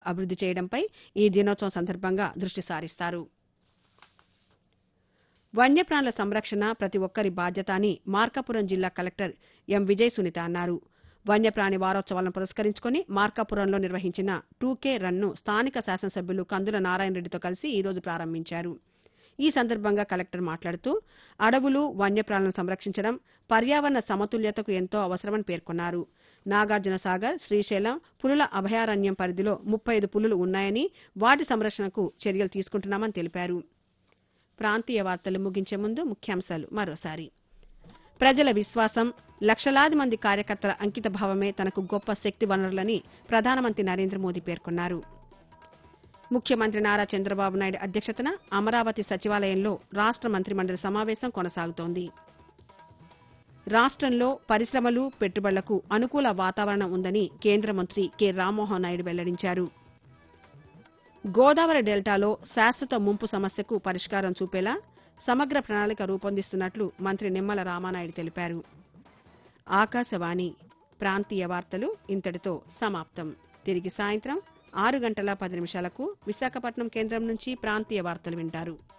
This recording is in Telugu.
అభివృద్ది చేయడంపై ఈ దినోత్సవం సందర్భంగా దృష్టి సారిస్తారు వన్యప్రాణుల సంరక్షణ ప్రతి ఒక్కరి బాధ్యత అని మార్కాపురం జిల్లా కలెక్టర్ ఎం విజయ్ సునీత అన్నారు వన్యప్రాణి వారోత్సవాలను పురస్కరించుకుని మార్కాపురంలో నిర్వహించిన టూకే రన్ను స్థానిక శాసనసభ్యులు కందుల నారాయణ రెడ్డితో కలిసి ఈ రోజు ప్రారంభించారు ఈ సందర్భంగా కలెక్టర్ మాట్లాడుతూ అడవులు వన్యప్రాణులను సంరక్షించడం పర్యావరణ సమతుల్యతకు ఎంతో అవసరమని పేర్కొన్నారు నాగార్జున సాగర్ శ్రీశైలం పులుల అభయారణ్యం పరిధిలో ముప్పై ఐదు పులులు ఉన్నాయని వాటి సంరక్షణకు చర్యలు తీసుకుంటున్నామని తెలిపారు ప్రాంతీయ వార్తలు ముగించే ముందు ముఖ్యాంశాలు మరోసారి ప్రజల విశ్వాసం లక్షలాది మంది కార్యకర్తల అంకిత భావమే తనకు గొప్ప శక్తి వనరులని ప్రధానమంత్రి నరేంద్ర మోదీ పేర్కొన్నారు ముఖ్యమంత్రి నారా చంద్రబాబు నాయుడు అధ్యక్షతన అమరావతి సచివాలయంలో రాష్ట మంత్రిమండలి సమావేశం కొనసాగుతోంది రాష్ట్రంలో పరిశ్రమలు పెట్టుబడులకు అనుకూల వాతావరణం ఉందని కేంద్ర మంత్రి కె రామ్మోహన్ నాయుడు వెల్లడించారు గోదావరి డెల్టాలో శాశ్వత ముంపు సమస్యకు పరిష్కారం చూపేలా సమగ్ర ప్రణాళిక రూపొందిస్తున్నట్లు మంత్రి నిమ్మల రామానాయుడు తెలిపారు ఆకాశవాణి ప్రాంతీయ వార్తలు ఇంతటితో సమాప్తం తిరిగి సాయంత్రం ఆరు గంటల పది నిమిషాలకు విశాఖపట్నం కేంద్రం నుంచి ప్రాంతీయ వార్తలు వింటారు